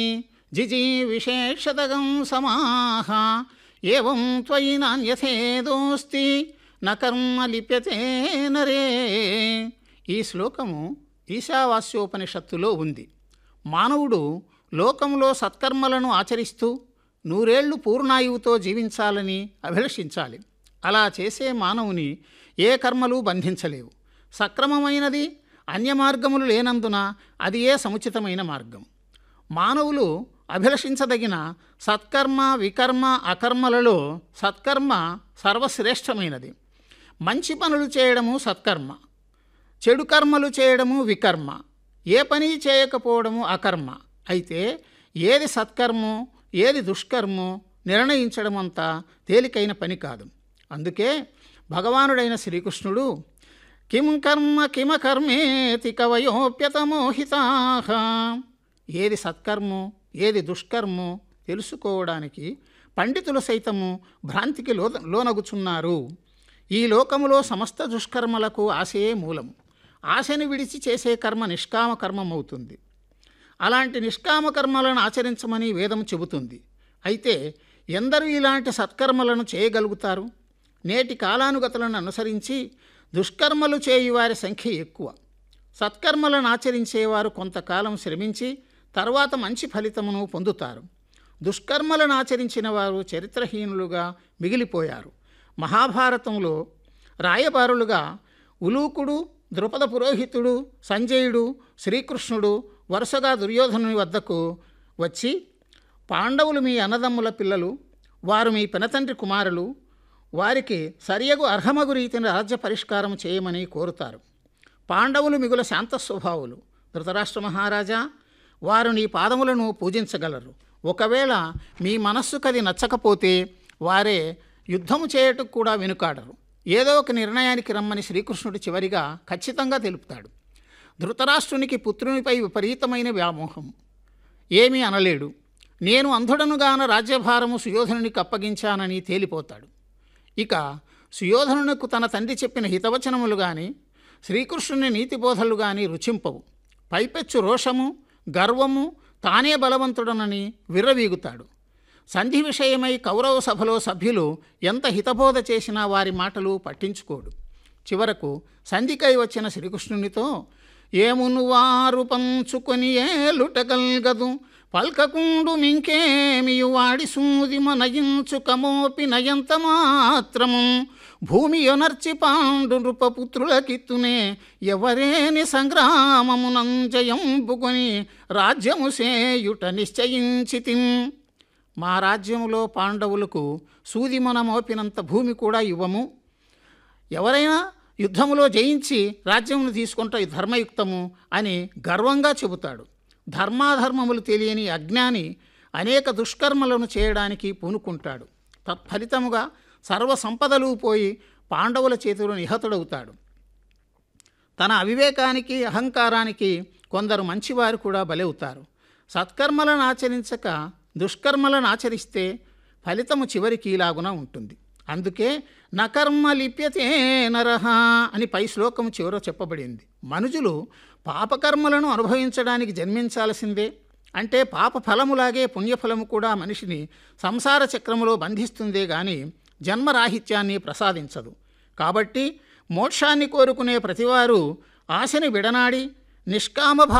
జిజీ విశేషతగం సమాహ ఏం త్వయి నాణ్యథేదోస్తి న కర్మ లిప్యతే నరే ఈ శ్లోకము ఈశావాస్యోపనిషత్తులో ఉంది మానవుడు లోకంలో సత్కర్మలను ఆచరిస్తూ నూరేళ్లు పూర్ణాయువుతో జీవించాలని అభిలషించాలి అలా చేసే మానవుని ఏ కర్మలు బంధించలేవు సక్రమమైనది అన్యమార్గములు లేనందున అది ఏ సముచితమైన మార్గం మానవులు అభిలషించదగిన సత్కర్మ వికర్మ అకర్మలలో సత్కర్మ సర్వశ్రేష్టమైనది మంచి పనులు చేయడము సత్కర్మ చెడు కర్మలు చేయడము వికర్మ ఏ పని చేయకపోవడము అకర్మ అయితే ఏది సత్కర్మో ఏది దుష్కర్మో నిర్ణయించడం అంత తేలికైన పని కాదు అందుకే భగవానుడైన శ్రీకృష్ణుడు కిం కర్మ కిమ కర్మేతి కవయోప్యతమోహితా ఏది సత్కర్మో ఏది దుష్కర్మో తెలుసుకోవడానికి పండితులు సైతము భ్రాంతికి లో లోనగుచున్నారు ఈ లోకములో సమస్త దుష్కర్మలకు ఆశయే మూలం ఆశని విడిచి చేసే కర్మ నిష్కామ కర్మమవుతుంది అలాంటి నిష్కామ కర్మలను ఆచరించమని వేదం చెబుతుంది అయితే ఎందరూ ఇలాంటి సత్కర్మలను చేయగలుగుతారు నేటి కాలానుగతులను అనుసరించి దుష్కర్మలు చేయువారి సంఖ్య ఎక్కువ సత్కర్మలను ఆచరించేవారు కొంతకాలం శ్రమించి తర్వాత మంచి ఫలితమును పొందుతారు దుష్కర్మలను ఆచరించిన వారు చరిత్రహీనులుగా మిగిలిపోయారు మహాభారతంలో రాయబారులుగా ఉలూకుడు ద్రుపద పురోహితుడు సంజయుడు శ్రీకృష్ణుడు వరుసగా దుర్యోధనుని వద్దకు వచ్చి పాండవులు మీ అన్నదమ్ముల పిల్లలు వారు మీ పినతండ్రి కుమారులు వారికి సరియగు అర్హమగు రీతిని రాజ్య పరిష్కారం చేయమని కోరుతారు పాండవులు మిగుల శాంత స్వభావులు ధృతరాష్ట్ర మహారాజా వారు నీ పాదములను పూజించగలరు ఒకవేళ మీ మనస్సుకది నచ్చకపోతే వారే యుద్ధము చేయుటకు కూడా వెనుకాడరు ఏదో ఒక నిర్ణయానికి రమ్మని శ్రీకృష్ణుడు చివరిగా ఖచ్చితంగా తెలుపుతాడు ధృతరాష్ట్రునికి పుత్రునిపై విపరీతమైన వ్యామోహం ఏమీ అనలేడు నేను అంధుడనుగాన రాజ్యభారము సుయోధనునికి అప్పగించానని తేలిపోతాడు ఇక సుయోధనునకు తన తండ్రి చెప్పిన హితవచనములు గాని శ్రీకృష్ణుని నీతిబోధలు గాని రుచింపవు పైపెచ్చు రోషము గర్వము తానే బలవంతుడనని విర్రవీగుతాడు సంధి విషయమై కౌరవ సభలో సభ్యులు ఎంత హితబోధ చేసినా వారి మాటలు పట్టించుకోడు చివరకు సంధికై వచ్చిన శ్రీకృష్ణునితో ఏమును వారు పంచుకొని ఏలుటగల్గదు పల్కకుండు మింకేమియు వాడి సూది మనయించు కమోపి నయంత మాత్రము భూమి యొనర్చి పాండు నృపపుత్రులకిత్తునే ఎవరేని సంగ్రామమునంజయంపుకొని రాజ్యము సేయుట నిశ్చయించితిన్ మా రాజ్యములో పాండవులకు సూదిమన మోపినంత భూమి కూడా ఇవ్వము ఎవరైనా యుద్ధములో జయించి రాజ్యమును తీసుకుంటే ధర్మయుక్తము అని గర్వంగా చెబుతాడు ధర్మాధర్మములు తెలియని అజ్ఞాని అనేక దుష్కర్మలను చేయడానికి పూనుకుంటాడు తత్ఫలితముగా సర్వ సంపదలు పోయి పాండవుల చేతిలో నిహతుడవుతాడు తన అవివేకానికి అహంకారానికి కొందరు మంచివారు కూడా బలవుతారు సత్కర్మలను ఆచరించక దుష్కర్మలను ఆచరిస్తే ఫలితము చివరికి ఇలాగున ఉంటుంది అందుకే నకర్మ లిప్యతే నరహ అని పై శ్లోకం చివర చెప్పబడింది మనుజులు పాపకర్మలను అనుభవించడానికి జన్మించాల్సిందే అంటే పాప ఫలములాగే పుణ్యఫలము కూడా మనిషిని సంసార చక్రములో బంధిస్తుందే గాని జన్మరాహిత్యాన్ని ప్రసాదించదు కాబట్టి మోక్షాన్ని కోరుకునే ప్రతివారు ఆశని విడనాడి నిష్కామ